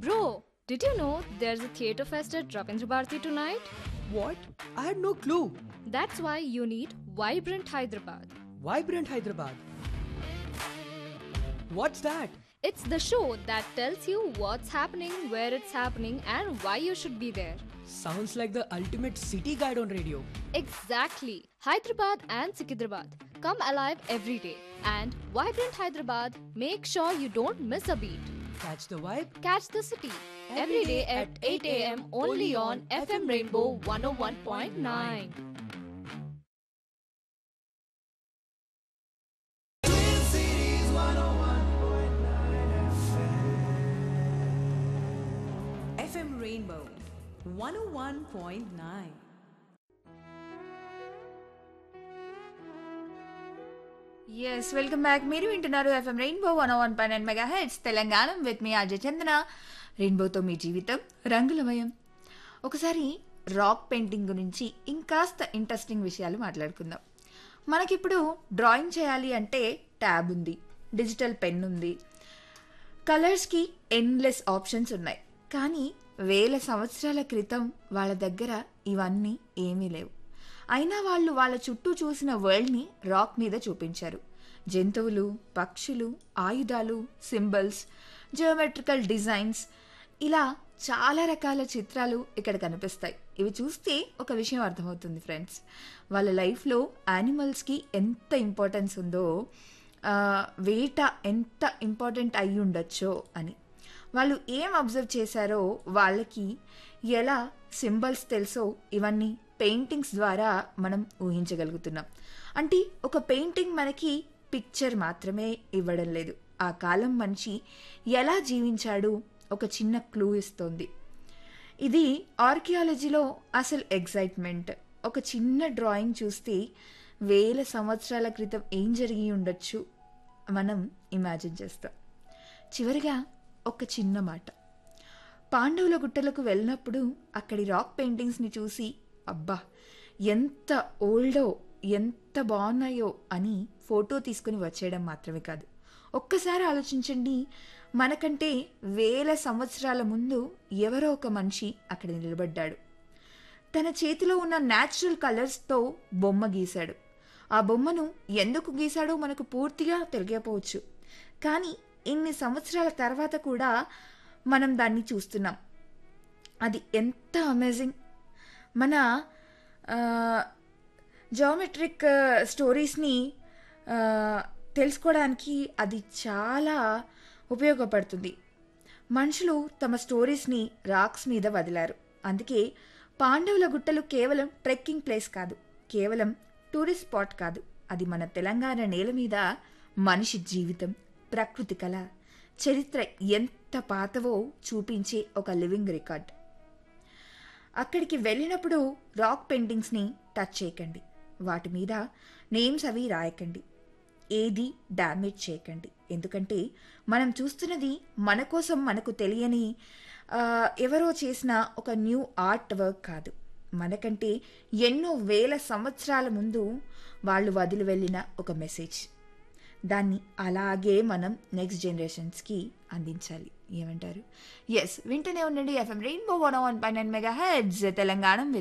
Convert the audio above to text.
Bro, did you know there's a theatre fest at Ravindra Bharati tonight? What? I had no clue. That's why you need Vibrant Hyderabad. Vibrant Hyderabad. What's that? It's the show that tells you what's happening, where it's happening, and why you should be there. Sounds like the ultimate city guide on radio. Exactly. Hyderabad and Sikidrabad. Come alive every day. And Vibrant Hyderabad, make sure you don't miss a beat. Catch the vibe? Catch the city every day at 8 a.m. only on FM Rainbow 101.9. FM Rainbow 101.9. Yes welcome back మీరు వింటున్నారు FM rainbow one one పై nine mega heads Telangana with మీ అజయ్ చందన రెయిన్బోతో మీ జీవితం రంగులమయం ఒకసారి rock painting గురించి ఇంకాస్త ఇంట్రెస్టింగ్ విషయాలు మాట్లాడుకుందాం మనకిప్పుడు డ్రాయింగ్ చేయాలి అంటే ట్యాబ్ ఉంది డిజిటల్ పెన్ ఉంది కలర్స్కి ఎండ్లెస్ ఆప్షన్స్ ఉన్నాయి కానీ వేల సంవత్సరాల క్రితం వాళ్ళ దగ్గర ఇవన్నీ ఏమీ లేవు అయినా వాళ్ళు వాళ్ళ చుట్టూ చూసిన వరల్డ్ని రాక్ మీద చూపించారు జంతువులు పక్షులు ఆయుధాలు సింబల్స్ జియోమెట్రికల్ డిజైన్స్ ఇలా చాలా రకాల చిత్రాలు ఇక్కడ కనిపిస్తాయి ఇవి చూస్తే ఒక విషయం అర్థమవుతుంది ఫ్రెండ్స్ వాళ్ళ లైఫ్లో యానిమల్స్కి ఎంత ఇంపార్టెన్స్ ఉందో ఆ, వేట ఎంత ఇంపార్టెంట్ అయి ఉండొచ్చో అని వాళ్ళు ఏం అబ్జర్వ్ చేశారో వాళ్ళకి ఎలా సింబల్స్ తెలుసో ఇవన్నీ పెయింటింగ్స్ ద్వారా మనం ఊహించగలుగుతున్నాం అంటే ఒక పెయింటింగ్ మనకి పిక్చర్ మాత్రమే ఇవ్వడం లేదు ఆ కాలం మనిషి ఎలా జీవించాడు ఒక చిన్న క్లూ ఇస్తోంది ఇది ఆర్కియాలజీలో అసలు ఎగ్జైట్మెంట్ ఒక చిన్న డ్రాయింగ్ చూస్తే వేల సంవత్సరాల క్రితం ఏం జరిగి ఉండొచ్చు మనం ఇమాజిన్ చేస్తాం చివరిగా ఒక చిన్న మాట పాండవుల గుట్టలకు వెళ్ళినప్పుడు అక్కడి రాక్ పెయింటింగ్స్ని చూసి అబ్బా ఎంత ఓల్డో ఎంత బాగున్నాయో అని ఫోటో తీసుకుని వచ్చేయడం మాత్రమే కాదు ఒక్కసారి ఆలోచించండి మనకంటే వేల సంవత్సరాల ముందు ఎవరో ఒక మనిషి అక్కడ నిలబడ్డాడు తన చేతిలో ఉన్న న్యాచురల్ కలర్స్తో బొమ్మ గీశాడు ఆ బొమ్మను ఎందుకు గీశాడో మనకు పూర్తిగా తెలియకపోవచ్చు కానీ ఇన్ని సంవత్సరాల తర్వాత కూడా మనం దాన్ని చూస్తున్నాం అది ఎంత అమేజింగ్ మన జామెట్రిక్ స్టోరీస్ని తెలుసుకోవడానికి అది చాలా ఉపయోగపడుతుంది మనుషులు తమ స్టోరీస్ని రాక్స్ మీద వదిలారు అందుకే పాండవుల గుట్టలు కేవలం ట్రెక్కింగ్ ప్లేస్ కాదు కేవలం టూరిస్ట్ స్పాట్ కాదు అది మన తెలంగాణ నేల మీద మనిషి జీవితం ప్రకృతి కళ చరిత్ర ఎంత పాతవో చూపించే ఒక లివింగ్ రికార్డ్ అక్కడికి వెళ్ళినప్పుడు రాక్ పెయింటింగ్స్ని టచ్ చేయకండి వాటి మీద నేమ్స్ అవి రాయకండి ఏది డ్యామేజ్ చేయకండి ఎందుకంటే మనం చూస్తున్నది మన కోసం మనకు తెలియని ఆ, ఎవరో చేసిన ఒక న్యూ ఆర్ట్ వర్క్ కాదు మనకంటే ఎన్నో వేల సంవత్సరాల ముందు వాళ్ళు వదిలి వెళ్ళిన ఒక మెసేజ్ దాన్ని అలాగే మనం నెక్స్ట్ జనరేషన్స్కి అందించాలి ఏమంటారు ఎస్ వింటూనే ఉండండి ఎఫ్ఎం రెయిన్బో వన్ వన్ పై నైన్ మెగా హెడ్స్ తెలంగాణ